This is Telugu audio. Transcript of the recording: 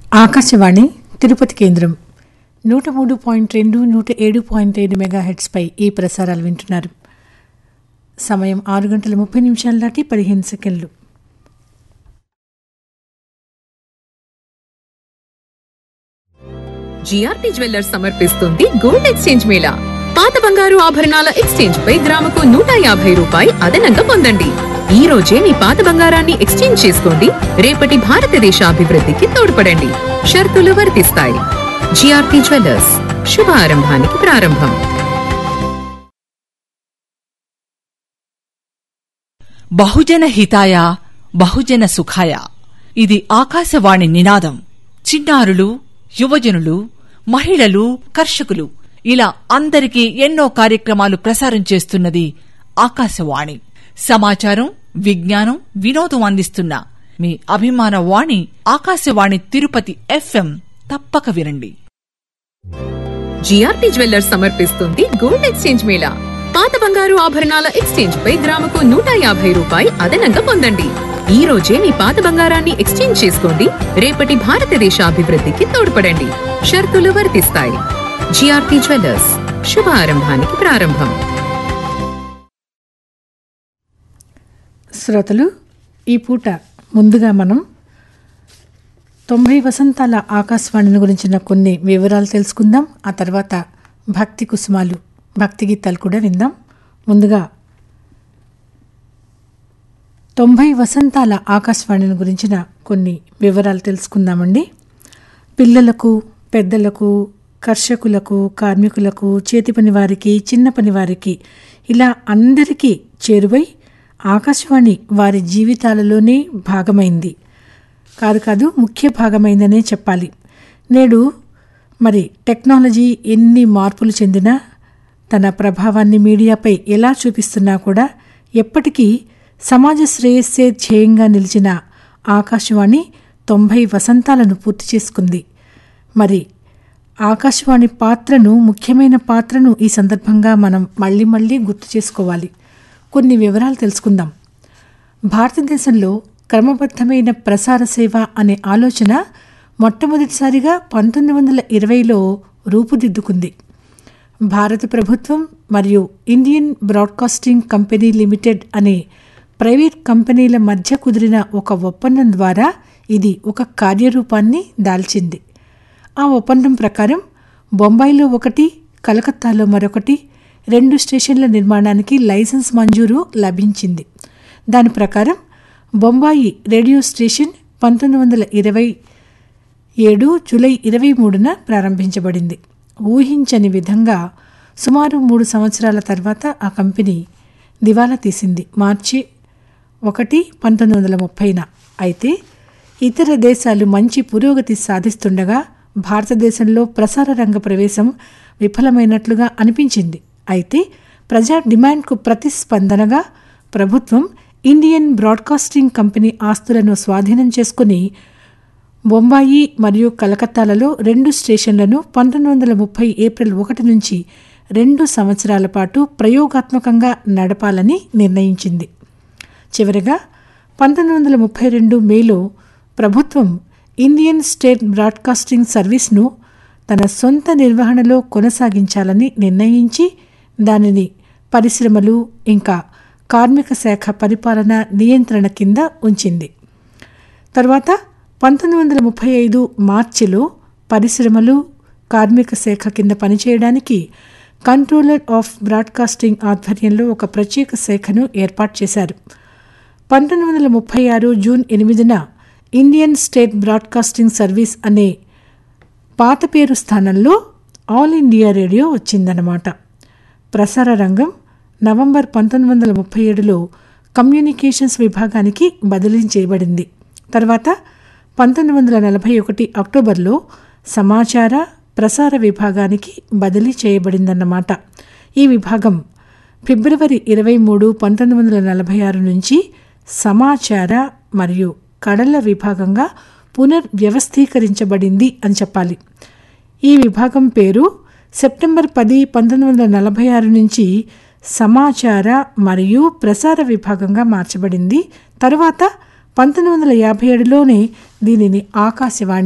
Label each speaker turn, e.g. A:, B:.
A: ఆకాశవాణి తిరుపతి కేంద్రం నూట మూడు పాయింట్ రెండు నూట ఏడు పాయింట్ ఐదు మెగా హెడ్స్పై ఈ ప్రసారాలు వింటున్నారు సమయం ఆరు గంటల ముప్పై నిమిషాల దాటి పదిహేను సెకండ్లు
B: జిఆర్టీ జ్యువెల్లర్స్ సమర్పిస్తుంది గోల్డ్ ఎక్స్చేంజ్ మేళా పాత బంగారు ఆభరణాల ఎక్స్చేంజ్ పై గ్రాముకు నూట యాభై రూపాయి అదనంగా పొందండి ఈ రోజే మీ పాత బంగారాన్ని ఎక్స్చేంజ్ చేసుకోండి రేపటి భారతదేశ అభివృద్ధికి తోడ్పడండి షరతులు వర్తిస్తాయి జిఆర్టీ జ్యువెల్లర్స్ శుభ ఆరంభానికి ప్రారంభం
C: బహుజన హితాయ బహుజన సుఖాయ ఇది ఆకాశవాణి నినాదం చిన్నారులు యువజనులు మహిళలు కర్షకులు ఇలా అందరికీ ఎన్నో కార్యక్రమాలు ప్రసారం చేస్తున్నది ఆకాశవాణి సమాచారం విజ్ఞానం వినోదం అందిస్తున్న మీ అభిమాన వాణి ఆకాశవాణి తిరుపతి ఎఫ్ఎం తప్పక వినండి
B: జిఆర్టీ జ్యువెల్లర్స్ సమర్పిస్తుంది గోల్డ్ ఎక్స్చేంజ్ మేళా పాత బంగారు ఆభరణాల ఎక్స్చేంజ్ పై గ్రాముకు నూట యాభై రూపాయి అదనంగా పొందండి ఈ రోజే మీ పాత బంగారాన్ని ఎక్స్చేంజ్ చేసుకోండి రేపటి భారతదేశ అభివృద్ధికి తోడ్పడండి షరతులు వర్తిస్తాయి జిఆర్టీ జ్యువెల్లర్స్ శుభ ఆరంభానికి ప్రారంభం
A: శ్రోతలు ఈ పూట ముందుగా మనం తొంభై వసంతాల ఆకాశవాణిని గురించిన కొన్ని వివరాలు తెలుసుకుందాం ఆ తర్వాత భక్తి కుసుమాలు భక్తి గీతాలు కూడా విందాం ముందుగా తొంభై వసంతాల ఆకాశవాణిని గురించిన కొన్ని వివరాలు తెలుసుకుందామండి పిల్లలకు పెద్దలకు కర్షకులకు కార్మికులకు చేతి పని వారికి చిన్న పని వారికి ఇలా అందరికీ చేరువై ఆకాశవాణి వారి జీవితాలలోనే భాగమైంది కాదు కాదు ముఖ్య భాగమైందనే చెప్పాలి నేడు మరి టెక్నాలజీ ఎన్ని మార్పులు చెందినా తన ప్రభావాన్ని మీడియాపై ఎలా చూపిస్తున్నా కూడా ఎప్పటికీ సమాజ శ్రేయస్సే ధ్యేయంగా నిలిచిన ఆకాశవాణి తొంభై వసంతాలను పూర్తి చేసుకుంది మరి ఆకాశవాణి పాత్రను ముఖ్యమైన పాత్రను ఈ సందర్భంగా మనం మళ్ళీ మళ్ళీ గుర్తు చేసుకోవాలి కొన్ని వివరాలు తెలుసుకుందాం భారతదేశంలో క్రమబద్ధమైన ప్రసార సేవ అనే ఆలోచన మొట్టమొదటిసారిగా పంతొమ్మిది వందల ఇరవైలో రూపుదిద్దుకుంది భారత ప్రభుత్వం మరియు ఇండియన్ బ్రాడ్కాస్టింగ్ కంపెనీ లిమిటెడ్ అనే ప్రైవేట్ కంపెనీల మధ్య కుదిరిన ఒక ఒప్పందం ద్వారా ఇది ఒక కార్యరూపాన్ని దాల్చింది ఆ ఒప్పందం ప్రకారం బొంబాయిలో ఒకటి కలకత్తాలో మరొకటి రెండు స్టేషన్ల నిర్మాణానికి లైసెన్స్ మంజూరు లభించింది దాని ప్రకారం బొంబాయి రేడియో స్టేషన్ పంతొమ్మిది వందల ఇరవై ఏడు జూలై ఇరవై మూడున ప్రారంభించబడింది ఊహించని విధంగా సుమారు మూడు సంవత్సరాల తర్వాత ఆ కంపెనీ దివాలా తీసింది మార్చి ఒకటి పంతొమ్మిది వందల ముప్పైన అయితే ఇతర దేశాలు మంచి పురోగతి సాధిస్తుండగా భారతదేశంలో ప్రసార రంగ ప్రవేశం విఫలమైనట్లుగా అనిపించింది అయితే ప్రజా డిమాండ్కు ప్రతిస్పందనగా ప్రభుత్వం ఇండియన్ బ్రాడ్కాస్టింగ్ కంపెనీ ఆస్తులను స్వాధీనం చేసుకుని బొంబాయి మరియు కలకత్తాలలో రెండు స్టేషన్లను పంతొమ్మిది వందల ముప్పై ఏప్రిల్ ఒకటి నుంచి రెండు సంవత్సరాల పాటు ప్రయోగాత్మకంగా నడపాలని నిర్ణయించింది చివరగా పంతొమ్మిది వందల ముప్పై రెండు మేలో ప్రభుత్వం ఇండియన్ స్టేట్ బ్రాడ్కాస్టింగ్ సర్వీస్ను తన సొంత నిర్వహణలో కొనసాగించాలని నిర్ణయించి దానిని పరిశ్రమలు ఇంకా కార్మిక శాఖ పరిపాలన నియంత్రణ కింద ఉంచింది తర్వాత పంతొమ్మిది వందల ముప్పై ఐదు మార్చిలో పరిశ్రమలు కార్మిక శాఖ కింద పనిచేయడానికి కంట్రోలర్ ఆఫ్ బ్రాడ్కాస్టింగ్ ఆధ్వర్యంలో ఒక ప్రత్యేక శాఖను ఏర్పాటు చేశారు పంతొమ్మిది వందల ముప్పై ఆరు జూన్ ఎనిమిదిన ఇండియన్ స్టేట్ బ్రాడ్కాస్టింగ్ సర్వీస్ అనే పాత పేరు స్థానంలో ఆల్ ఇండియా రేడియో వచ్చిందన్నమాట ప్రసార రంగం నవంబర్ పంతొమ్మిది వందల ముప్పై ఏడులో కమ్యూనికేషన్స్ విభాగానికి బదిలీ చేయబడింది తర్వాత పంతొమ్మిది వందల నలభై ఒకటి అక్టోబర్లో సమాచార ప్రసార విభాగానికి బదిలీ చేయబడిందన్నమాట ఈ విభాగం ఫిబ్రవరి ఇరవై మూడు పంతొమ్మిది వందల నలభై ఆరు నుంచి సమాచార మరియు కడల విభాగంగా పునర్వ్యవస్థీకరించబడింది అని చెప్పాలి ఈ విభాగం పేరు సెప్టెంబర్ పది పంతొమ్మిది వందల నలభై ఆరు నుంచి సమాచార మరియు ప్రసార విభాగంగా మార్చబడింది తరువాత పంతొమ్మిది వందల యాభై ఏడులోనే దీనిని ఆకాశవాణి